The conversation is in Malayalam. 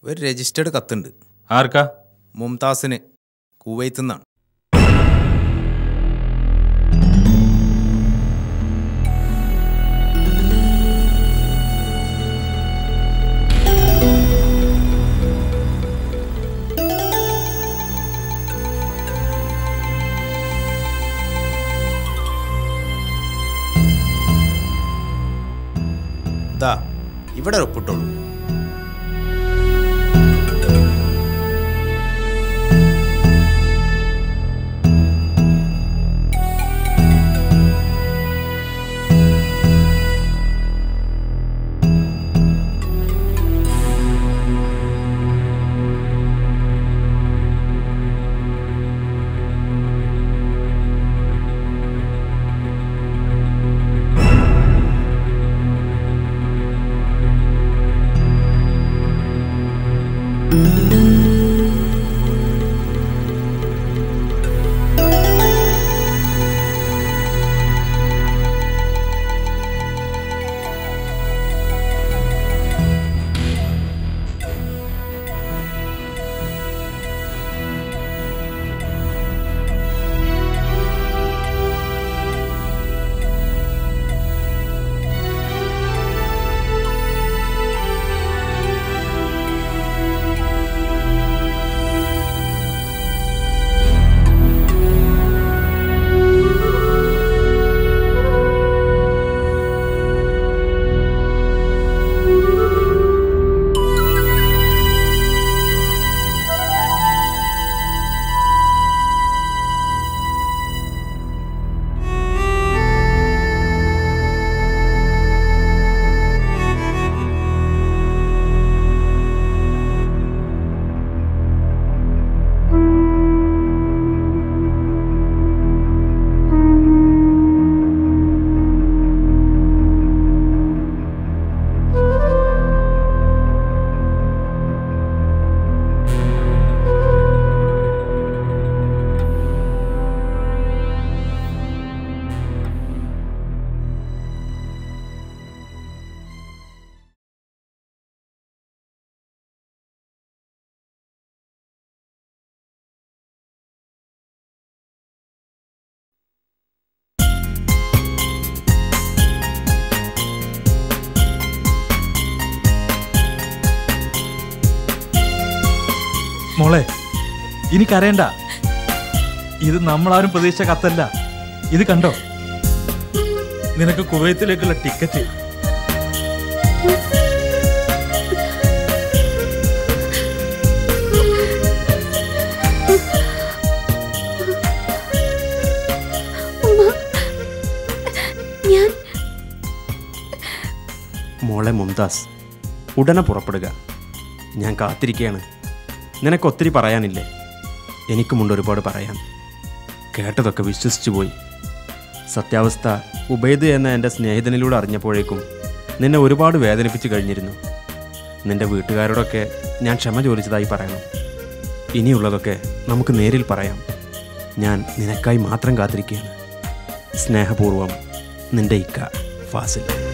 ഒരു രജിസ്റ്റേർഡ് കത്തുണ്ട് ആർക്കാ മുംതാസിന് കുവൈത്ത് നിന്നാണ് ദാ ഇവിടെ ഒപ്പിട്ടുള്ളൂ മോളെ ഇനി കരയണ്ട ഇത് നമ്മളാരും പ്രതീക്ഷിച്ച കത്തല്ല ഇത് കണ്ടോ നിനക്ക് കുവൈത്തിലേക്കുള്ള ടിക്കറ്റ് ഞാൻ മോളെ മുംതാസ് ഉടനെ പുറപ്പെടുക ഞാൻ കാത്തിരിക്കുകയാണ് നിനക്ക് ഒത്തിരി പറയാനില്ലേ എനിക്കുമുണ്ട് ഒരുപാട് പറയാൻ കേട്ടതൊക്കെ വിശ്വസിച്ചു പോയി സത്യാവസ്ഥ ഉബൈദ് എന്ന എൻ്റെ സ്നേഹിതനിലൂടെ അറിഞ്ഞപ്പോഴേക്കും നിന്നെ ഒരുപാട് വേദനിപ്പിച്ച് കഴിഞ്ഞിരുന്നു നിന്റെ വീട്ടുകാരോടൊക്കെ ഞാൻ ക്ഷമ ചോദിച്ചതായി പറയണം ഇനിയുള്ളതൊക്കെ നമുക്ക് നേരിൽ പറയാം ഞാൻ നിനക്കായി മാത്രം കാത്തിരിക്കുകയാണ് സ്നേഹപൂർവം നിന്റെ ഇക്ക ഫാസിൽ